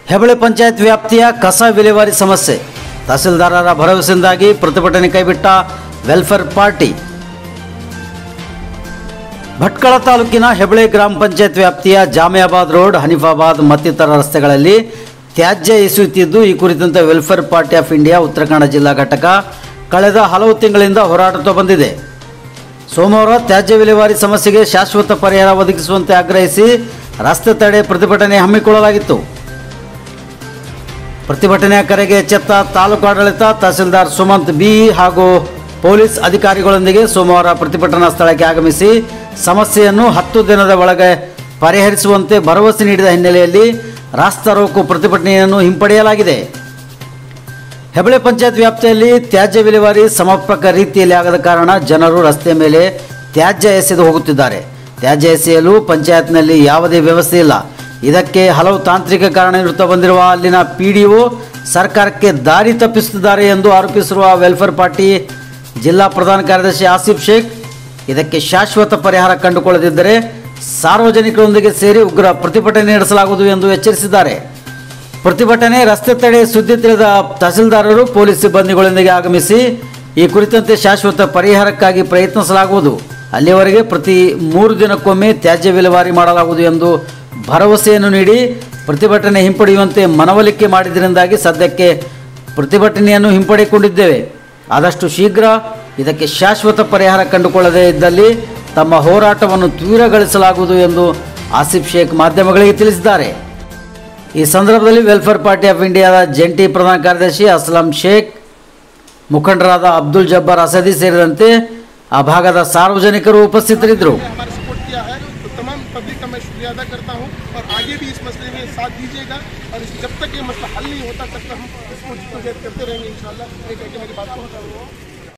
ಹೆಬಳೆ ಪಂಚಾಯತ್ ವ್ಯಾಪ್ತಿಯ ಕಸ ವಿಲೇವಾರಿ ಸಮಸ್ಯೆ ತಹಸೀಲ್ದಾರರ ಭರವಸೆಯಿಂದಾಗಿ ಪ್ರತಿಭಟನೆ ಕೈಬಿಟ್ಟ ವೆಲ್ಫೇರ್ ಪಾರ್ಟಿ ಭಟ್ಕಳ ತಾಲೂಕಿನ ಹೆಬಳೆ ಗ್ರಾಮ ಪಂಚಾಯತ್ ವ್ಯಾಪ್ತಿಯ ಜಾಮಿಯಾಬಾದ್ ರೋಡ್ ಹನೀಫಾಬಾದ್ ಮತ್ತಿತರ ರಸ್ತೆಗಳಲ್ಲಿ ತ್ಯಾಜ್ಯ ಎಸೆಯುತ್ತಿದ್ದು ಈ ಕುರಿತಂತೆ ವೆಲ್ಫೇರ್ ಪಾರ್ಟಿ ಆಫ್ ಇಂಡಿಯಾ ಉತ್ತರ ಕನ್ನಡ ಜಿಲ್ಲಾ ಘಟಕ ಕಳೆದ ಹಲವು ತಿಂಗಳಿಂದ ಹೋರಾಡುತ್ತಾ ಬಂದಿದೆ ಸೋಮವಾರ ತ್ಯಾಜ್ಯ ವಿಲೇವಾರಿ ಸಮಸ್ಯೆಗೆ ಶಾಶ್ವತ ಪರಿಹಾರ ಒದಗಿಸುವಂತೆ ಆಗ್ರಹಿಸಿ ರಸ್ತೆ ತಡೆ ಪ್ರತಿಭಟನೆ ಹಮ್ಮಿಕೊಳ್ಳಲಾಗಿತ್ತು ಪ್ರತಿಭಟನೆಯ ಕರೆಗೆ ಎಚ್ಚೆತ್ತ ತಾಲೂಕು ಆಡಳಿತ ತಹಸೀಲ್ದಾರ್ ಸುಮಂತ್ ಬಿ ಹಾಗೂ ಪೊಲೀಸ್ ಅಧಿಕಾರಿಗಳೊಂದಿಗೆ ಸೋಮವಾರ ಪ್ರತಿಭಟನಾ ಸ್ಥಳಕ್ಕೆ ಆಗಮಿಸಿ ಸಮಸ್ಯೆಯನ್ನು ಹತ್ತು ದಿನದ ಒಳಗೆ ಪರಿಹರಿಸುವಂತೆ ಭರವಸೆ ನೀಡಿದ ಹಿನ್ನೆಲೆಯಲ್ಲಿ ರಾಸ್ತಾ ರೋಕು ಪ್ರತಿಭಟನೆಯನ್ನು ಹಿಂಪಡೆಯಲಾಗಿದೆ ಹೆಬಳೆ ಪಂಚಾಯತ್ ವ್ಯಾಪ್ತಿಯಲ್ಲಿ ತ್ಯಾಜ್ಯ ವಿಲೇವಾರಿ ಸಮರ್ಪಕ ರೀತಿಯಲ್ಲಿ ಆಗದ ಕಾರಣ ಜನರು ರಸ್ತೆ ಮೇಲೆ ತ್ಯಾಜ್ಯ ಎಸೆದು ಹೋಗುತ್ತಿದ್ದಾರೆ ತ್ಯಾಜ್ಯ ಎಸೆಯಲು ಪಂಚಾಯತ್ನಲ್ಲಿ ಯಾವುದೇ ವ್ಯವಸ್ಥೆ ಇಲ್ಲ ಇದಕ್ಕೆ ಹಲವು ತಾಂತ್ರಿಕ ಕಾರಣ ಇರುತ್ತಾ ಬಂದಿರುವ ಅಲ್ಲಿನ ಪಿ ಡಿ ಒ ಸರ್ಕಾರಕ್ಕೆ ದಾರಿ ತಪ್ಪಿಸುತ್ತಿದ್ದಾರೆ ಎಂದು ಆರೋಪಿಸಿರುವ ವೆಲ್ಫೇರ್ ಪಾರ್ಟಿ ಜಿಲ್ಲಾ ಪ್ರಧಾನ ಕಾರ್ಯದರ್ಶಿ ಆಸಿಫ್ ಶೇಖ್ ಇದಕ್ಕೆ ಶಾಶ್ವತ ಪರಿಹಾರ ಕಂಡುಕೊಳ್ಳದಿದ್ದರೆ ಸಾರ್ವಜನಿಕರೊಂದಿಗೆ ಸೇರಿ ಉಗ್ರ ಪ್ರತಿಭಟನೆ ನಡೆಸಲಾಗುವುದು ಎಂದು ಎಚ್ಚರಿಸಿದ್ದಾರೆ ಪ್ರತಿಭಟನೆ ರಸ್ತೆ ತಡೆ ಸುದ್ದಿ ತಿಳಿದ ತಹಸೀಲ್ದಾರರು ಪೊಲೀಸ್ ಸಿಬ್ಬಂದಿಗಳೊಂದಿಗೆ ಆಗಮಿಸಿ ಈ ಕುರಿತಂತೆ ಶಾಶ್ವತ ಪರಿಹಾರಕ್ಕಾಗಿ ಪ್ರಯತ್ನಿಸಲಾಗುವುದು ಅಲ್ಲಿಯವರೆಗೆ ಪ್ರತಿ ಮೂರು ದಿನಕ್ಕೊಮ್ಮೆ ತ್ಯಾಜ್ಯ ವಿಲೇವಾರಿ ಮಾಡಲಾಗುವುದು ಎಂದು ಭರವಸೆಯನ್ನು ನೀಡಿ ಪ್ರತಿಭಟನೆ ಹಿಂಪಡೆಯುವಂತೆ ಮನವೊಲಿಕೆ ಮಾಡಿದ್ದರಿಂದಾಗಿ ಸದ್ಯಕ್ಕೆ ಪ್ರತಿಭಟನೆಯನ್ನು ಹಿಂಪಡೆದುಕೊಂಡಿದ್ದೇವೆ ಆದಷ್ಟು ಶೀಘ್ರ ಇದಕ್ಕೆ ಶಾಶ್ವತ ಪರಿಹಾರ ಕಂಡುಕೊಳ್ಳದೇ ಇದ್ದಲ್ಲಿ ತಮ್ಮ ಹೋರಾಟವನ್ನು ತೀವ್ರಗೊಳಿಸಲಾಗುವುದು ಎಂದು ಆಸಿಫ್ ಶೇಖ್ ಮಾಧ್ಯಮಗಳಿಗೆ ತಿಳಿಸಿದ್ದಾರೆ ಈ ಸಂದರ್ಭದಲ್ಲಿ ವೆಲ್ಫೇರ್ ಪಾರ್ಟಿ ಆಫ್ ಇಂಡಿಯಾದ ಜಂಟಿ ಪ್ರಧಾನ ಕಾರ್ಯದರ್ಶಿ ಅಸ್ಲಾಂ ಶೇಖ್ ಮುಖಂಡರಾದ ಅಬ್ದುಲ್ ಜಬ್ಬಾರ್ ಅಸದಿ ಸೇರಿದಂತೆ ಆ ಭಾಗದ ಸಾರ್ವಜನಿಕರು ಉಪಸ್ಥಿತರಿದ್ದರು हमारा सपोर्ट किया है तो तमाम पब्लिक का मैं शुक्रिया अदा करता हूँ और आगे भी इस मसले में साथ दीजिएगा और इस जब तक ये मसला हल नहीं होता तब तक हम इसको जितोजहद करते रहेंगे इंशाल्लाह ये कह के मेरी बात को